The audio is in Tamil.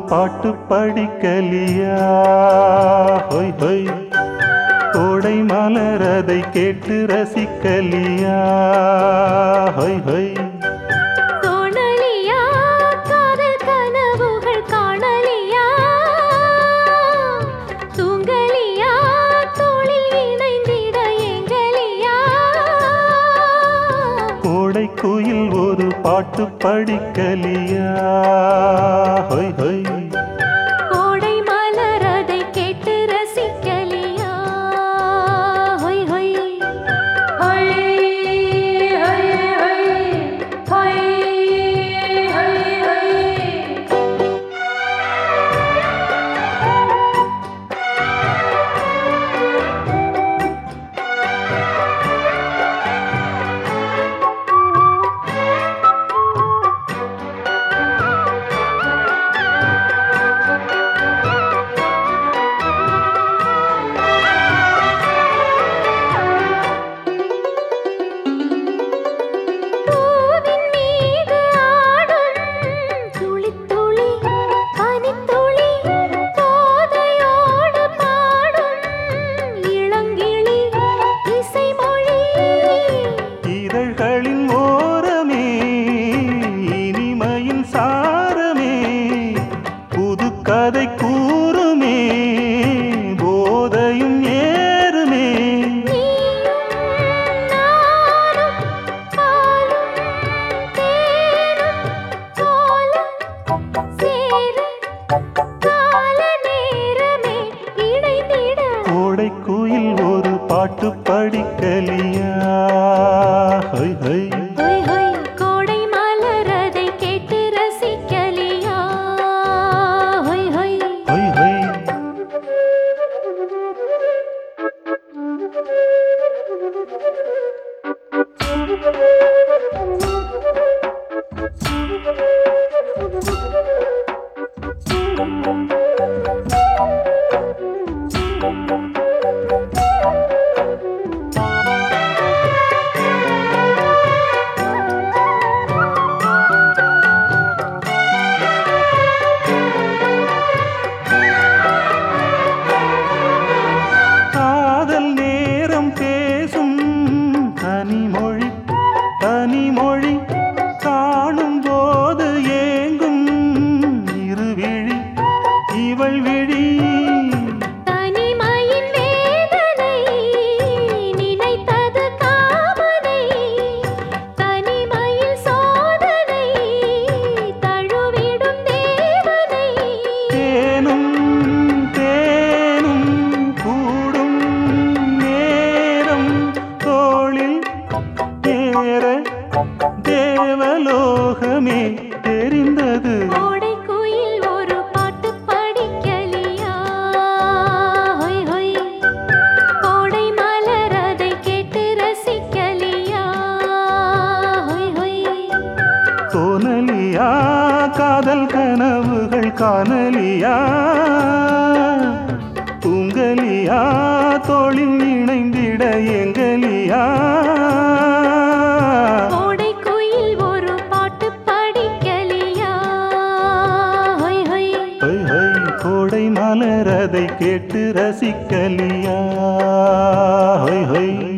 பாட்டு படிக்கலியா ஹொய் ஹொய் கோடை மலர் அதை கேட்டு ரசிக்கலியா ஹொய் ஹொய் தோணலியா காதல் கனவுகள் காணலியா தூங்கலியா தோளில் இணைந்திட எங்கலியா கோடை குயில் ஒரு பாட்டு படிக்கலியா ஹொய் ஹொய் கோடை மலர் அதை கேட்டு ரசிக்கலியா ஹொய் ஹொய் ஹொய் ஹொய் ஹொய் ஹொய் ஹொய் ஹொய் பூவின் மீது ஆடும் துளி துளி பனித்துளி போதையோடு பாடும் இளங்கிளி இசைமொழி இதழ்களின் ஓரமே இனிமையின் சாரமே புது கதை கூறுமே போதையும் ஏறுமே நீயும் நானும் பாலும் தேனும் போல சேர கால நேரமே இணைந்திட கோடை குயில் ஒரு பாட்டு படிக்கலியா ஹொய் ஹொய் ஹொய் ஹொய் கோடை மலர் அதை கேட்டு ரசிக்கலியா ஹொய் ஹொய் ஹொய் ஹொய் காதல் நேரம் பேசும் தனிமொழி தனிமொழி காணும் போது ஏங்கும் இருவிழி இவள் விழி தனிமையின் வேதனை நினைத்தது காமனை தனிமையில் சோதனை தழுவிடும் தேவனை தேனும் தேனும் கூடும் நேரம் தோளில் ஏற தேவலோகமே தெரிந்தது கோடை குயில் ஒரு பாட்டு படிக்கலியா ஹொய் ஹொய் கோடை மலர் அதை கேட்டு ரசிக்கலியா ஹொய் ஹொய் தோணலியா காதல் கனவுகள் காணலியா தூங்கலியா தோளில் இணைந்திட எங்கலியா கோடை குயில் ஒரு பாட்டு படிக்கலியா ஹொய் ஹொய் ஹொய் ஹொய் கோடை மலர் அதை கேட்டு ரசிக்கலியா ஹொய் ஹொய்